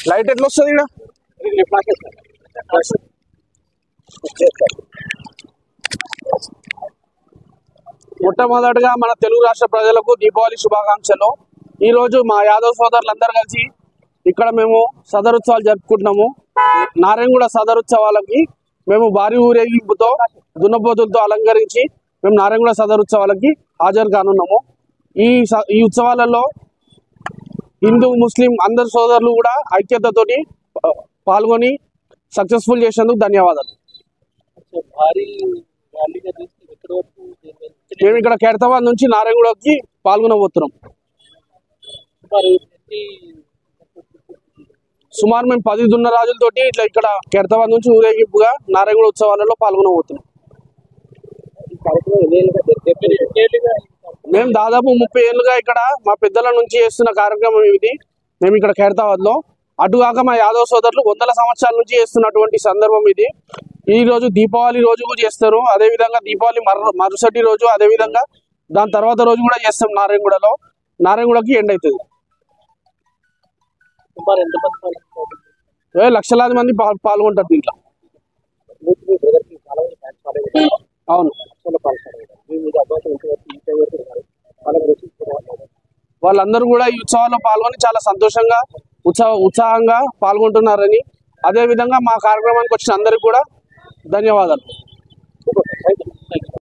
light ఎట్లా వస్తుంది ఇక్కడ మొట్టమొదటిగా మన తెలుగు రాష్ట్ర ప్రజలకు దీపావళి శుభాకాంక్షలు ఈ రోజు మా యాదవ్ సోదరులందరూ కలిసి ఇక్కడ మేము సదరుత్సవాలు జరుపుకుంటున్నాము నారాయణగూడ సదరుత్సవాలకి మేము భారీ ఊరేగింపుతో దున్నపోతులతో అలంకరించి మేము నారాయణగూడ సదరుత్సవాలకి హాజరు కానున్నాము ఈ స- ఈ ఉత్సవాలలో హిందూ ముస్లిం అందరు సోదరులు కూడా ఐక్యతతోటి పా- పాల్గొని సక్సెస్ఫుల్ చేసినందుకు ధన్యవాదాలు భారీ ర్యాలీగా చేసి ఎక్కడి వరకు దీన్ని మేము ఇక్కడ ఖైరతాబాద్ నుంచి నారాయణగూడకి పాల్గొనబోతున్నాం మరి ఎన్ని సుమారు మేము పది దున్న రాజులతోటి ఇట్లా ఇక్కడ ఖైరతాబాద్ నుంచి ఊరేగింపుగా నారాయణగూడ ఉత్సవాలలో పాల్గొనబోతున్నాం ఈ కార్యక్రమం ఎన్ని ఏళ్ళుగా జరిగే ఎన్ని ఏళ్ళుగా ఈ కార్యక్రమం మేము దాదాపు ముప్పై ఏళ్ళుగా ఇక్కడ మా పెద్దల నుంచి చేస్తున్న కార్యక్రమం ఇది మేము ఇక్కడ ఖైరతాబాద్ లో అటుగాక మా యాదవ్ సోదరులు వందల సంవత్సరాల నుంచి చేస్తున్నటువంటి సందర్భం ఇది ఈ రోజు దీపావళి రోజు కూడా చేస్తారు అదే విధంగా దీపావళి మరు మరుసటి రోజు అదే విధంగా దాని తర్వాత రోజు కూడా చేస్తాం నారాయణగూడలో నారాయణగూడకి ఎండ్ అవుతుంది సుమారు ఎంతమంది పాల్గొంటారు ఏ లక్షలాది మంది పాల్- పాల్గొంటారు దీంట్లో మీకు మీ బ్రదర్కి చాలా మంది ఫ్యాన్స్ ఫాలో అయ్యారు అవును లక్షల ఫాన్స్ ఫాలో అయ్యారు మీ మీద అవకాశం ఇంతవరకు ఇంతవరకు ఉన్నారు వాళ్ళకి రక్షించుకోవాలి వాళ్ళందరూ కూడా ఈ ఉత్సవాల్లో పాల్గొని చాలా సంతోషంగా ఉత్సాహ ఉత్సాహంగా పాల్గొంటున్నారని అదే విధంగా మా కార్యక్రమానికి వచ్చిన అందరికి కూడా ధన్యవాదాలు థ్యాంక్ యూ